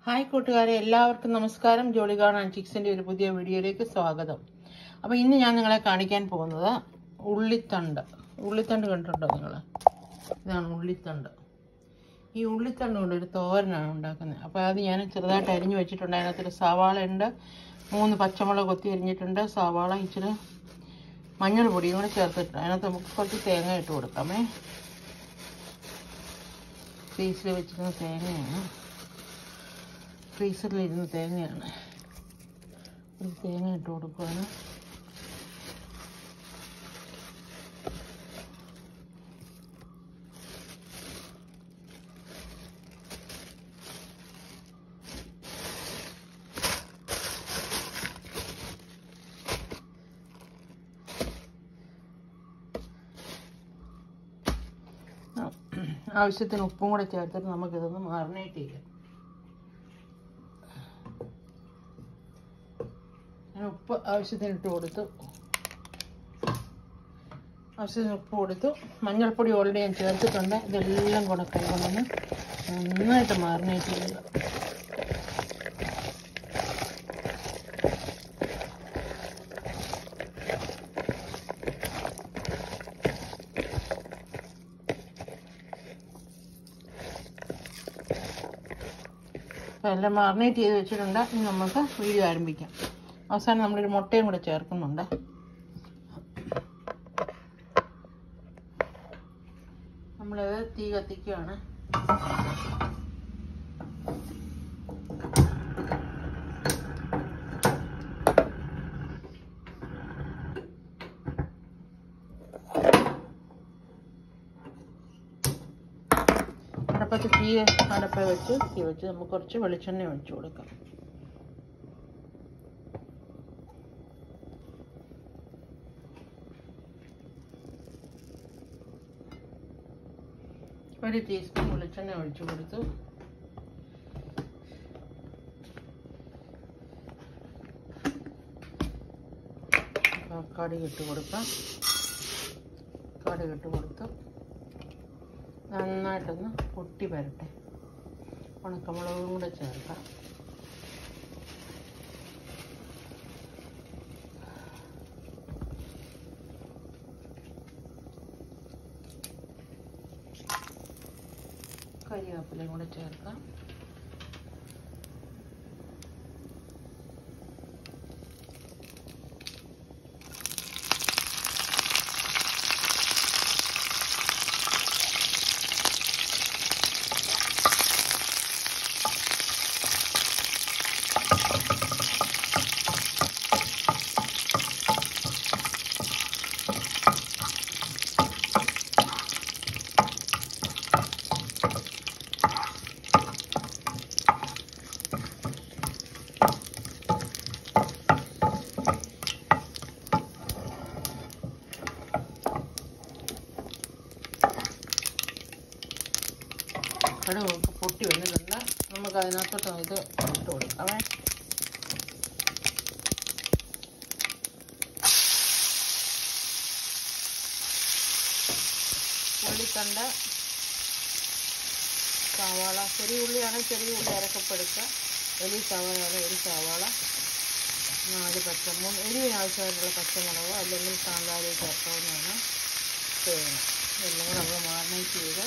hi കൂട്ടുകാരെ എല്ലാവർക്കും നമസ്കാരം ജോളി ഗാർഡ് ആൻഡ് ചിക്സിൻ്റെ ഒരു പുതിയ വീഡിയോയിലേക്ക് സ്വാഗതം അപ്പോൾ ഇന്ന് ഞാൻ നിങ്ങളെ കാണിക്കാൻ പോകുന്നത് ഉള്ളിത്തണ്ട് ഉള്ളിത്തണ്ട് കണ്ടിട്ടുണ്ടോ നിങ്ങൾ ഇതാണ് ഉള്ളിത്തണ്ട് ഈ ഉള്ളിത്തണ്ട് കൊണ്ട് ഒരു തോരനാണ് ഉണ്ടാക്കുന്നത് അപ്പോൾ അത് ഞാൻ ചെറുതായിട്ട് അരിഞ്ഞു വെച്ചിട്ടുണ്ട് അതിനകത്തൊരു സവാള ഉണ്ട് മൂന്ന് പച്ചമുളക് കൊത്തി അരിഞ്ഞിട്ടുണ്ട് സവാള ഇച്ചിരി മഞ്ഞൾപ്പൊടിയും കൂടെ ചേർത്തിട്ടുണ്ട് അതിനകത്ത് നമുക്ക് കുറച്ച് തേങ്ങ ഇട്ട് കൊടുക്കാമേ ഫ്രീസിൽ വെച്ചിരുന്ന തേങ്ങയാണ് ഫ്രീസറിലിരുന്ന തേങ്ങയാണ് ഒരു തേങ്ങ ഇട്ട് കൊടുക്കുകയാണ് ആവശ്യത്തിന് ഉപ്പും കൂടെ ചേർത്തിട്ട് നമുക്കിതൊന്ന് മാറിനേറ്റ് ചെയ്യാം ഞാൻ ഉപ്പ് ആവശ്യത്തിന് ഇട്ട് കൊടുത്തു ആവശ്യത്തിന് ഉപ്പ് കൊടുത്തു മഞ്ഞൾപ്പൊടി ഓൾറെഡി ഞാൻ ചേർത്തിട്ടുണ്ട് ഇതെല്ലാം കൂടെ കൈകൊണ്ടൊന്ന് നന്നായിട്ട് മാറിനേറ്റ് ചെയ്യുക അപ്പോൾ എല്ലാം മാറിനേറ്റ് ചെയ്ത് വെച്ചിട്ടുണ്ട് ഇനി നമുക്ക് വീഡിയോ ആരംഭിക്കാം അവസാനം നമ്മളൊരു മുട്ടയും കൂടെ ചേർക്കുന്നുണ്ട് നമ്മളത് തീ കത്തിക്കുകയാണ് അടപ്പത്ത് തീ അടപ്പ വെച്ച് തീ വെച്ച് നമുക്ക് കുറച്ച് വെളിച്ചെണ്ണ ഒഴിച്ചു കൊടുക്കാം ഒരു ടീസ്പൂൺ വെളിച്ചെണ്ണ ഒഴിച്ചു കൊടുത്തു കടുക് ഇട്ട് കൊടുക്കാം കടുക് ഇട്ട് കൊടുത്തു നന്നായിട്ടൊന്ന് പൊട്ടി വരട്ടെ ഉണക്കമുളകും കൂടെ ചേർക്കാം കരിവേപ്പിലയും കൂടെ ചേർക്കാം കടുക് പൊട്ടി വന്നിട്ടുണ്ട് നമുക്ക് അതിനകത്തോട്ട് ഇത് ഇട്ട് കൊടുക്കാമേ ഉള്ളിത്തണ്ട് സവാള ചെറിയ ഉള്ളിയാണ് ചെറിയ ഉള്ളി അരക്കപ്പെടുക്കുക വലിയ സവാള ഒരു സവാള നാല് പച്ച മൂന്ന് എരിവിന് ആവശ്യമായിട്ടുള്ള പച്ചമുളക് അല്ലെങ്കിൽ കാന്താരി ചേർക്കാവുന്നതാണ് തേങ്ങ ഇതെല്ലാം കൂടെ നമ്മൾ മാറിനേറ്റ് ചെയ്ത്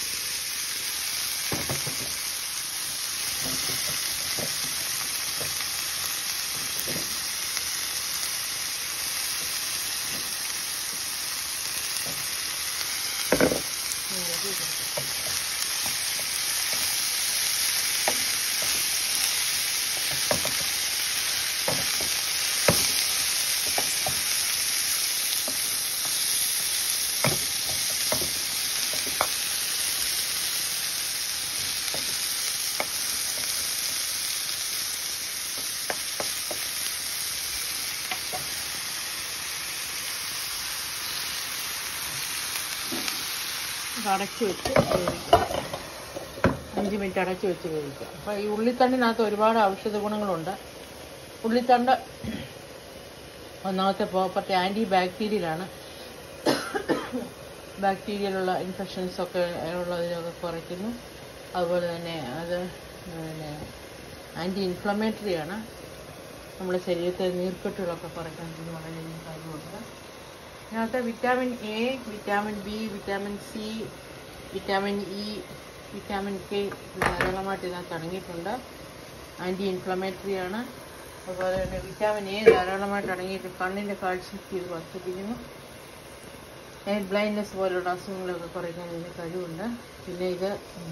അടച്ച് വെച്ച് വേവിക്കുക അഞ്ച് മിനിറ്റ് അടച്ച് വെച്ച് വേവിക്കുക അപ്പോൾ ഈ ഉള്ളിത്തണ്ടിനകത്ത് ഒരുപാട് ഔഷധ ഗുണങ്ങളുണ്ട് ഉള്ളിത്തണ്ട് ഒന്നാമത്തെ പ്രോപ്പർട്ടി ആൻറ്റി ബാക്ടീരിയലാണ് ബാക്ടീരിയയിലുള്ള ഇൻഫെക്ഷൻസ് ഒക്കെ ഉള്ളതിനൊക്കെ കുറയ്ക്കുന്നു അതുപോലെ തന്നെ അത് പിന്നെ ആൻറ്റി ഇൻഫ്ലമേറ്ററി ആണ് നമ്മുടെ ശരീരത്തെ നീർക്കെട്ടുകളൊക്കെ കുറയ്ക്കാൻ ഇത് വളരെയധികം കാര്യമുണ്ട് ഇതിനകത്ത് vitamin A vitamin B vitamin C vitamin E vitamin K ഇത് ധാരാളമായിട്ട് ഇതിനകത്ത് അടങ്ങിയിട്ടുണ്ട് ആൻറ്റി ഇൻഫ്ലമേറ്ററി ആണ് അതുപോലെ തന്നെ വിറ്റാമിൻ എ ധാരാളമായിട്ട് അടങ്ങിയിട്ട് കണ്ണിൻ്റെ കാഴ്ചശക്തി ഇത് വർദ്ധിപ്പിക്കുന്നു നൈറ്റ് ബ്ലൈൻഡ്നെസ് പോലുള്ള അസുഖങ്ങളൊക്കെ കുറയ്ക്കാൻ ഇതിന് കഴിവുണ്ട് പിന്നെ ഇത്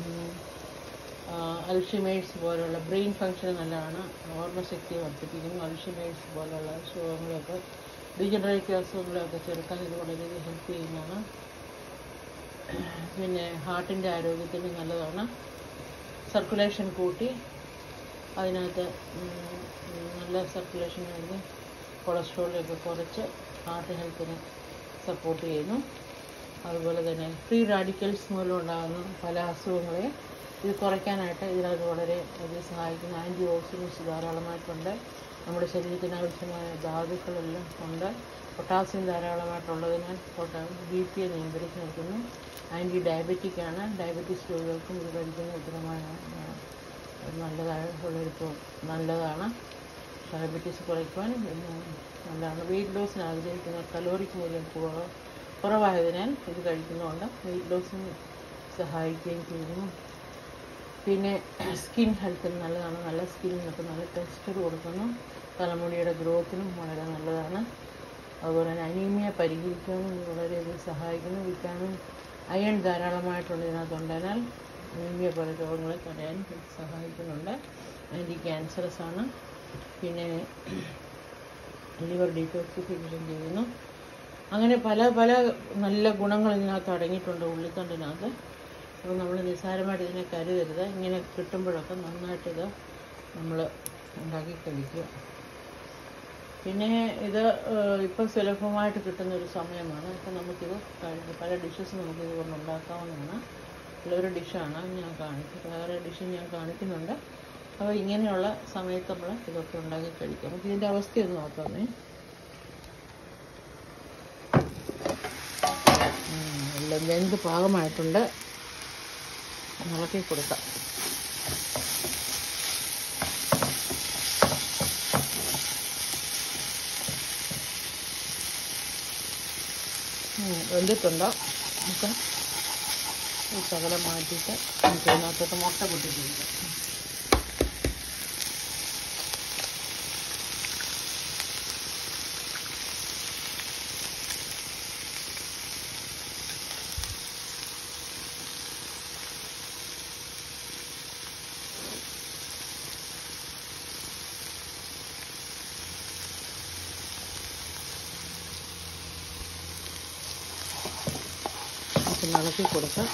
അൽഷിമേഴ്സ് പോലുള്ള ബ്രെയിൻ ഫങ്ഷൻ നല്ലതാണ് ഓർമ്മശക്തി വർദ്ധിപ്പിക്കുന്നു അൽഷിമേഴ്സ് പോലുള്ള അസുഖങ്ങളൊക്കെ ഡീജനറേറ്റീവ് അസുഖങ്ങളൊക്കെ ചെറുക്കാൻ ഇത് വളരെയധികം ഹെൽപ്പ് ചെയ്യുന്നതാണ് പിന്നെ ഹാർട്ടിൻ്റെ ആരോഗ്യത്തിന് നല്ലതാണ് സർക്കുലേഷൻ കൂട്ടി അതിനകത്ത് ഉം, ഉം, നല്ല സർക്കുലേഷൻ വരുന്നു കൊളസ്ട്രോളൊക്കെ കുറച്ച് ഹാർട്ട് ഹെൽത്തിനെ സപ്പോർട്ട് ചെയ്യുന്നു അതുപോലെ തന്നെ ഫ്രീ റാഡിക്കൽസ് മൂലം ഉണ്ടാകുന്ന പല അസുഖങ്ങളെ ഇത് കുറയ്ക്കാനായിട്ട് ഇതിനകത്ത് വളരെ അധികം സഹായിക്കുന്ന ആൻറ്റി ഓക്സിഡൻസ് ധാരാളമായിട്ടുണ്ട് നമ്മുടെ ശരീരത്തിന് ആവശ്യമായ ധാതുക്കളെല്ലാം ഉണ്ട് പൊട്ടാസ്യം ധാരാളമായിട്ടുള്ളതിനാൽ പൊട്ടാസ്യം ബി പിയെ നിയന്ത്രിച്ച് നിർത്തുന്നു ആൻറ്റി ഡയബറ്റിക് ആണ് ഡയബറ്റീസ് രോഗികൾക്കും ഇത് കഴിക്കുന്ന ഉത്തരമായ നല്ലതായ ഉള്ളൊരു പ്രോ- നല്ലതാണ് ഡയബറ്റീസ് കുറയ്ക്കുവാൻ പിന്നെ നല്ലതാണ് വെയിറ്റ് ലോസിന് ആഗ്രഹിക്കുന്ന കലോറിക് മൂല്യം കുറവ് കുറവായതിനാൽ ഇത് കഴിക്കുന്നതുകൊണ്ട് വെയിറ്റ് ലോസിന് സഹായിക്കുകയും ചെയ്യുന്നു പിന്നെ സ്കിൻ ഹെൽത്തിന് നല്ലതാണ് നല്ല സ്കിന്നിനൊക്കെ നല്ല ടെക്സ്ചർ കൊടുക്കുന്നു തലമുടിയുടെ ഗ്രോത്തിനും വളരെ നല്ലതാണ് അതുപോലെ തന്നെ അനീമിയ പരിഹരിക്കാനും ഇത് വളരെയധികം സഹായിക്കുന്നു വിറ്റാമിൻ അയൺ ധാരാളമായിട്ടുള്ള ഇതിനകത്തുണ്ടതിനാൽ അനീമിയ പോലെ രോഗങ്ങളെ തടയാൻ ഇത് സഹായിക്കുന്നുണ്ട് ആൻറ്റി ക്യാൻസറസ് ആണ് പിന്നെ ലിവർ ഡീറ്റോക്സിഫിക്കേഷൻ ചെയ്യുന്നു അങ്ങനെ പല പല നല്ല ഗുണങ്ങൾ ഇതിനകത്ത് അടങ്ങിയിട്ടുണ്ട് ഉള്ളിത്തണ്ടിനകത്ത് അപ്പോൾ നമ്മൾ നിസ്സാരമായിട്ട് ഇതിനെ കരുതരുത് ഇങ്ങനെ കിട്ടുമ്പോഴൊക്കെ നന്നായിട്ടിത് നമ്മൾ ഉണ്ടാക്കി കഴിക്കുക പിന്നെ ഇത് ഇപ്പം സുലഭമായിട്ട് കിട്ടുന്ന ഒരു സമയമാണ് ഇപ്പം നമുക്കിത് കഴി- പല ഡിഷസ് നമുക്ക് ഇത് കൊണ്ട് ഉണ്ടാക്കാവുന്നതാണ് ഉള്ളൊരു ഡിഷാണ് ഞാൻ കാണിച്ചത് വേറെ ഡിഷ് ഞാൻ കാണിക്കുന്നുണ്ട് അപ്പോൾ ഇങ്ങനെയുള്ള സമയത്ത് നമ്മൾ ഇതൊക്കെ ഉണ്ടാക്കി കഴിക്കാം നമുക്ക് ഇതിൻ്റെ അവസ്ഥയൊന്ന് നോക്കാമേ ഉം, എല്ലാം വെന്ത് പാകമായിട്ടുണ്ട് ഇളക്കി കൊടുക്കാം ഉം, വെന്തിട്ടുണ്ടോ നമുക്ക് ഈ ശകലം മാറ്റിയിട്ട് നമുക്ക് ഇതിനകത്തോട്ട് മുട്ട പൊട്ടിച്ചിരിക്കാം നമുക്ക് ഇളക്കി കൊടുക്കാം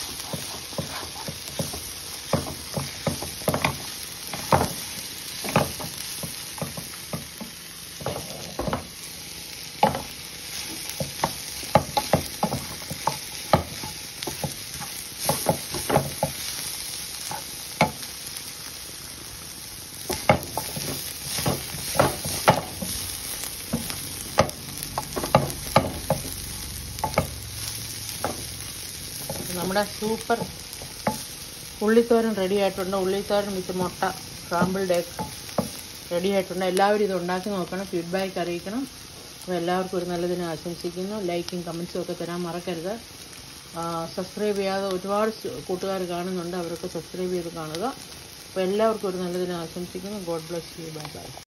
നമ്മുടെ സൂപ്പർ ഉള്ളിത്തോരൻ റെഡി ആയിട്ടുണ്ട് ഉള്ളിത്തോരൻ വിത്ത് മുട്ട സ്ക്രാമ്പിൾഡ് എഗ് റെഡി ആയിട്ടുണ്ട് എല്ലാവരും ഇത് ഉണ്ടാക്കി നോക്കണം ഫീഡ്ബാക്ക് അറിയിക്കണം അപ്പോൾ എല്ലാവർക്കും ഒരു നല്ല ദിനം ആശംസിക്കുന്നു ലൈക്കും കമൻസും ഒക്കെ തരാൻ മറക്കരുത് സബ്സ്ക്രൈബ് ചെയ്യാതെ ഒരുപാട് കൂട്ടുകാർ കാണുന്നുണ്ട് അവരൊക്കെ സബ്സ്ക്രൈബ് ചെയ്ത് കാണുക അപ്പോൾ എല്ലാവർക്കും ഒരു നല്ല ദിനം ആശംസിക്കുന്നു God bless you bye by